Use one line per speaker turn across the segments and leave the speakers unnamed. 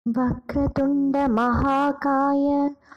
वक्रतुण्डमहाकाय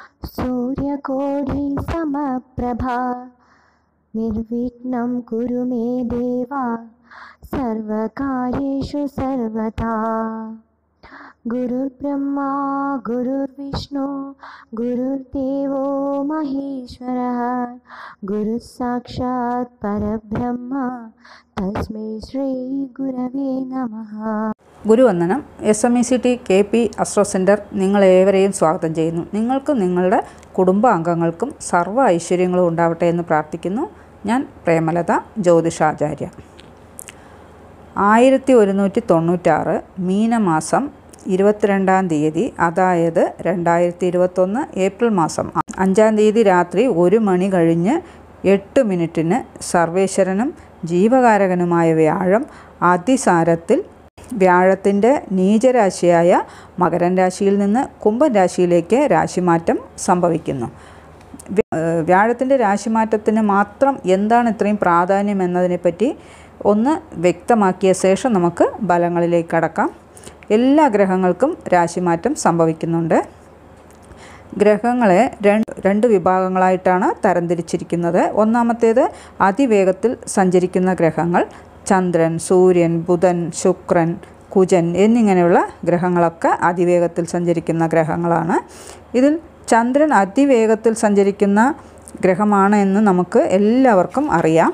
सूर्यकोटिसमप्रभा निर्विघ्नं कुरु मे देव सर्वकार्येषु सर्वदा गुरुर्ब्रह्मा गुरुर्विष्णु गुरुर्देवो महेश्वरः गुरुः साक्षात् परब्रह्म तस्मै श्रीगुरवे नमः
ഗുരുവന്ദനം S M E C T K P astro centre നിങ്ങളേവരെയും സ്വാഗതം ചെയ്യുന്നു നിങ്ങൾക്കും നിങ്ങളുടെ കുടുംബാംഗങ്ങൾക്കും സർവ്വ ഐശ്വര്യങ്ങളും ഉണ്ടാവട്ടെ എന്ന് പ്രാർത്ഥിക്കുന്നു ഞാൻ പ്രേമലത ജ്യോതിഷാചാര്യ ആയിരത്തി ഒരുന്നൂറ്റി തൊണ്ണൂറ്റാറ് മീനമാസം ഇരുപത്തിരണ്ടാം തീയതി അതായത് രണ്ടായിരത്തി ഇരുപത്തൊന്ന് ഏപ്രിൽ മാസം അഞ്ചാം തീയതി രാത്രി ഒരു മണി കഴിഞ്ഞ് എട്ട് മിനിറ്റിന് സർവേശ്വരനും ജീവകാരകനുമായ വ്യാഴം അതിസാരത്തിൽ വ്യാഴത്തിൻ്റെ നീചരാശിയായ മകരൻ രാശിയിൽ നിന്ന് കുംഭൻ രാശിയിലേക്ക് രാശിമാറ്റം സംഭവിക്കുന്നു വ്യാഴത്തിൻ്റെ രാശിമാറ്റത്തിന് മാത്രം എന്താണ് ഇത്രയും പ്രാധാന്യം എന്നതിനെപ്പറ്റി ഒന്ന് വ്യക്തമാക്കിയ ശേഷം നമുക്ക് ഫലങ്ങളിലേക്ക് കടക്കാം എല്ലാ ഗ്രഹങ്ങൾക്കും രാശിമാറ്റം സംഭവിക്കുന്നുണ്ട് ഗ്രഹങ്ങളെ രണ്ട് രണ്ട് വിഭാഗങ്ങളായിട്ടാണ് തരംതിരിച്ചിരിക്കുന്നത് ഒന്നാമത്തേത് അതിവേഗത്തിൽ സഞ്ചരിക്കുന്ന ഗ്രഹങ്ങൾ ചന്ദ്രൻ സൂര്യൻ ബുധൻ ശുക്രൻ കുജൻ എന്നിങ്ങനെയുള്ള ഗ്രഹങ്ങളൊക്കെ അതിവേഗത്തിൽ സഞ്ചരിക്കുന്ന ഗ്രഹങ്ങളാണ് ഇതിൽ ചന്ദ്രൻ അതിവേഗത്തിൽ സഞ്ചരിക്കുന്ന ഗ്രഹമാണ് എന്ന് നമുക്ക് എല്ലാവർക്കും അറിയാം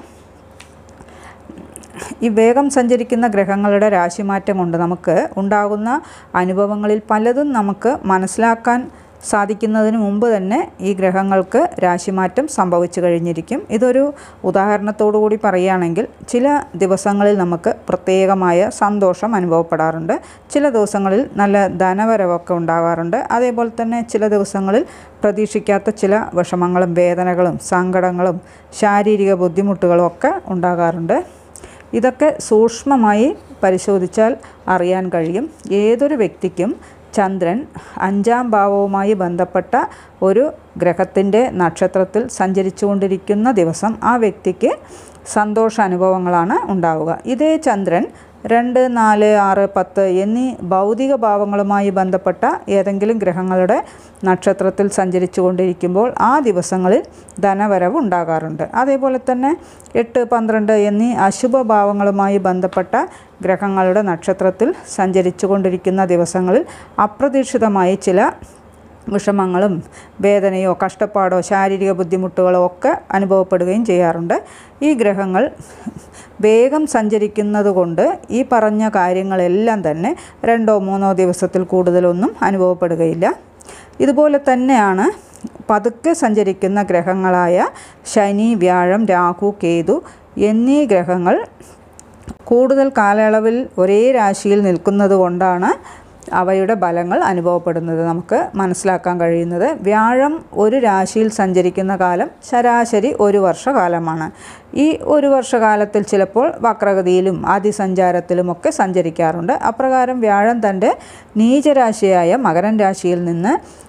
ഈ വേഗം സഞ്ചരിക്കുന്ന ഗ്രഹങ്ങളുടെ രാശിമാറ്റം കൊണ്ട് നമുക്ക് ഉണ്ടാകുന്ന അനുഭവങ്ങളിൽ പലതും നമുക്ക് മനസ്സിലാക്കാൻ സാധിക്കുന്നതിന് മുമ്പ് തന്നെ ഈ ഗ്രഹങ്ങൾക്ക് രാശിമാറ്റം സംഭവിച്ചു കഴിഞ്ഞിരിക്കും ഇതൊരു ഉദാഹരണത്തോടു കൂടി പറയുകയാണെങ്കിൽ ചില ദിവസങ്ങളിൽ നമുക്ക് പ്രത്യേകമായ സന്തോഷം അനുഭവപ്പെടാറുണ്ട് ചില ദിവസങ്ങളിൽ നല്ല ധനവരവൊക്കെ ഉണ്ടാകാറുണ്ട് അതേപോലെ തന്നെ ചില ദിവസങ്ങളിൽ പ്രതീക്ഷിക്കാത്ത ചില വിഷമങ്ങളും വേദനകളും സങ്കടങ്ങളും ശാരീരിക ബുദ്ധിമുട്ടുകളും ഒക്കെ ഉണ്ടാകാറുണ്ട് ഇതൊക്കെ സൂക്ഷ്മമായി പരിശോധിച്ചാൽ അറിയാൻ കഴിയും ഏതൊരു വ്യക്തിക്കും ചന്ദ്രൻ അഞ്ചാം ഭാവവുമായി ബന്ധപ്പെട്ട ഒരു ഗ്രഹത്തിൻ്റെ നക്ഷത്രത്തിൽ സഞ്ചരിച്ചുകൊണ്ടിരിക്കുന്ന ദിവസം ആ വ്യക്തിക്ക് സന്തോഷ അനുഭവങ്ങളാണ് ഉണ്ടാവുക ഇതേ ചന്ദ്രൻ രണ്ട് നാല് ആറ് പത്ത് എന്നീ ഭൗതിക ഭാവങ്ങളുമായി ബന്ധപ്പെട്ട ഏതെങ്കിലും ഗ്രഹങ്ങളുടെ നക്ഷത്രത്തിൽ സഞ്ചരിച്ചു കൊണ്ടിരിക്കുമ്പോൾ ആ ദിവസങ്ങളിൽ ധനവരവ് ഉണ്ടാകാറുണ്ട് അതേപോലെ തന്നെ എട്ട് പന്ത്രണ്ട് എന്നീ അശുഭ ഭാവങ്ങളുമായി ബന്ധപ്പെട്ട ഗ്രഹങ്ങളുടെ നക്ഷത്രത്തിൽ സഞ്ചരിച്ചു കൊണ്ടിരിക്കുന്ന ദിവസങ്ങളിൽ അപ്രതീക്ഷിതമായി ചില വിഷമങ്ങളും വേദനയോ കഷ്ടപ്പാടോ ശാരീരിക ബുദ്ധിമുട്ടുകളോ ഒക്കെ അനുഭവപ്പെടുകയും ചെയ്യാറുണ്ട് ഈ ഗ്രഹങ്ങൾ വേഗം സഞ്ചരിക്കുന്നത് കൊണ്ട് ഈ പറഞ്ഞ കാര്യങ്ങളെല്ലാം തന്നെ രണ്ടോ മൂന്നോ ദിവസത്തിൽ കൂടുതലൊന്നും അനുഭവപ്പെടുകയില്ല ഇതുപോലെ തന്നെയാണ് പതുക്കെ സഞ്ചരിക്കുന്ന ഗ്രഹങ്ങളായ ശനി വ്യാഴം രാഹു കേതു എന്നീ ഗ്രഹങ്ങൾ കൂടുതൽ കാലയളവിൽ ഒരേ രാശിയിൽ നിൽക്കുന്നത് കൊണ്ടാണ് അവയുടെ ഫലങ്ങൾ അനുഭവപ്പെടുന്നത് നമുക്ക് മനസ്സിലാക്കാൻ കഴിയുന്നത് വ്യാഴം ഒരു രാശിയിൽ സഞ്ചരിക്കുന്ന കാലം ശരാശരി ഒരു വർഷകാലമാണ് ഈ ഒരു വർഷകാലത്തിൽ ചിലപ്പോൾ വക്രഗതിയിലും അതിസഞ്ചാരത്തിലുമൊക്കെ സഞ്ചരിക്കാറുണ്ട് അപ്രകാരം വ്യാഴം തൻ്റെ നീചരാശിയായ മകരൻ രാശിയിൽ നിന്ന്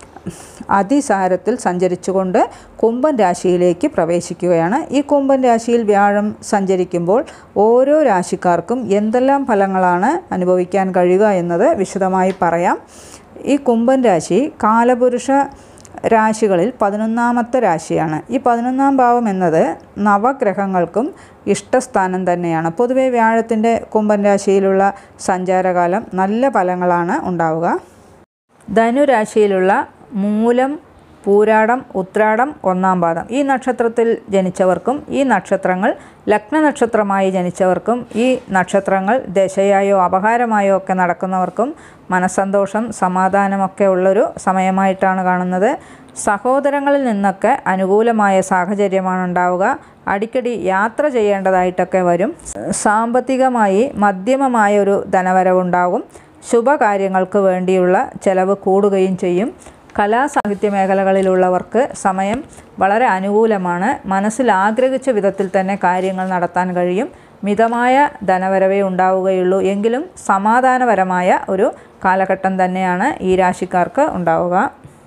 അതിസാരത്തിൽ സഞ്ചരിച്ചുകൊണ്ട് കുംഭൻ രാശിയിലേക്ക് പ്രവേശിക്കുകയാണ് ഈ കുംഭൻ രാശിയിൽ വ്യാഴം സഞ്ചരിക്കുമ്പോൾ ഓരോ രാശിക്കാർക്കും എന്തെല്ലാം ഫലങ്ങളാണ് അനുഭവിക്കാൻ കഴിയുക എന്നത് വിശദമായി പറയാം ഈ കുംഭൻ രാശി കാലപുരുഷ രാശികളിൽ പതിനൊന്നാമത്തെ രാശിയാണ് ഈ പതിനൊന്നാം ഭാവം എന്നത് നവഗ്രഹങ്ങൾക്കും ഇഷ്ടസ്ഥാനം തന്നെയാണ് പൊതുവെ വ്യാഴത്തിൻ്റെ കുംഭൻ രാശിയിലുള്ള സഞ്ചാരകാലം നല്ല ഫലങ്ങളാണ് ഉണ്ടാവുക ധനുരാശിയിലുള്ള മൂലം പൂരാടം ഉത്രാടം ഒന്നാം പാദം ഈ നക്ഷത്രത്തിൽ ജനിച്ചവർക്കും ഈ നക്ഷത്രങ്ങൾ ലഗ്ന നക്ഷത്രമായി ജനിച്ചവർക്കും ഈ നക്ഷത്രങ്ങൾ ദശയായോ അപഹാരമായോ ഒക്കെ നടക്കുന്നവർക്കും മനസ്സന്തോഷം സമാധാനമൊക്കെ ഉള്ളൊരു സമയമായിട്ടാണ് കാണുന്നത് സഹോദരങ്ങളിൽ നിന്നൊക്കെ അനുകൂലമായ സാഹചര്യമാണ് ഉണ്ടാവുക അടിക്കടി യാത്ര ചെയ്യേണ്ടതായിട്ടൊക്കെ വരും സാമ്പത്തികമായി മധ്യമമായ ഒരു ധനവരവുണ്ടാകും ശുഭകാര്യങ്ങൾക്ക് വേണ്ടിയുള്ള ചെലവ് കൂടുകയും ചെയ്യും കലാ സാഹിത്യ മേഖലകളിലുള്ളവർക്ക് സമയം വളരെ അനുകൂലമാണ് മനസ്സിൽ ആഗ്രഹിച്ച വിധത്തിൽ തന്നെ കാര്യങ്ങൾ നടത്താൻ കഴിയും മിതമായ ധനവരവേ ഉണ്ടാവുകയുള്ളൂ എങ്കിലും സമാധാനപരമായ ഒരു കാലഘട്ടം തന്നെയാണ് ഈ രാശിക്കാർക്ക് ഉണ്ടാവുക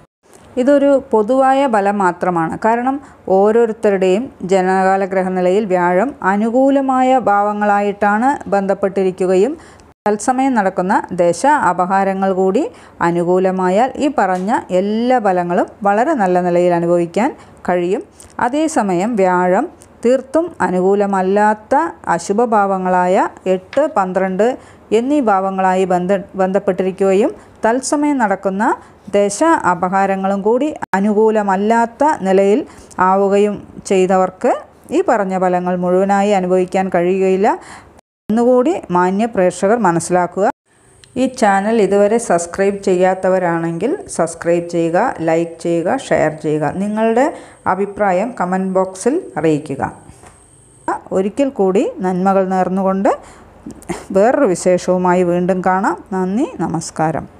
ഇതൊരു പൊതുവായ ഫലം മാത്രമാണ് കാരണം ഓരോരുത്തരുടെയും ജനകാല ഗ്രഹനിലയിൽ വ്യാഴം അനുകൂലമായ ഭാവങ്ങളായിട്ടാണ് ബന്ധപ്പെട്ടിരിക്കുകയും തത്സമയം നടക്കുന്ന ദശ അപഹാരങ്ങൾ കൂടി അനുകൂലമായാൽ ഈ പറഞ്ഞ എല്ലാ ഫലങ്ങളും വളരെ നല്ല നിലയിൽ അനുഭവിക്കാൻ കഴിയും അതേസമയം വ്യാഴം തീർത്തും അനുകൂലമല്ലാത്ത അശുഭഭാവങ്ങളായ എട്ട് പന്ത്രണ്ട് എന്നീ ഭാവങ്ങളായി ബന്ധ ബന്ധപ്പെട്ടിരിക്കുകയും തത്സമയം നടക്കുന്ന ദശ അപഹാരങ്ങളും കൂടി അനുകൂലമല്ലാത്ത നിലയിൽ ആവുകയും ചെയ്തവർക്ക് ഈ പറഞ്ഞ ഫലങ്ങൾ മുഴുവനായി അനുഭവിക്കാൻ കഴിയുകയില്ല എന്നുകൂടി മാന്യ പ്രേക്ഷകർ മനസ്സിലാക്കുക ഈ ചാനൽ ഇതുവരെ സബ്സ്ക്രൈബ് ചെയ്യാത്തവരാണെങ്കിൽ സബ്സ്ക്രൈബ് ചെയ്യുക ലൈക്ക് ചെയ്യുക ഷെയർ ചെയ്യുക നിങ്ങളുടെ അഭിപ്രായം കമൻറ്റ് ബോക്സിൽ അറിയിക്കുക ഒരിക്കൽ കൂടി നന്മകൾ നേർന്നുകൊണ്ട് വേറൊരു വിശേഷവുമായി വീണ്ടും കാണാം നന്ദി നമസ്കാരം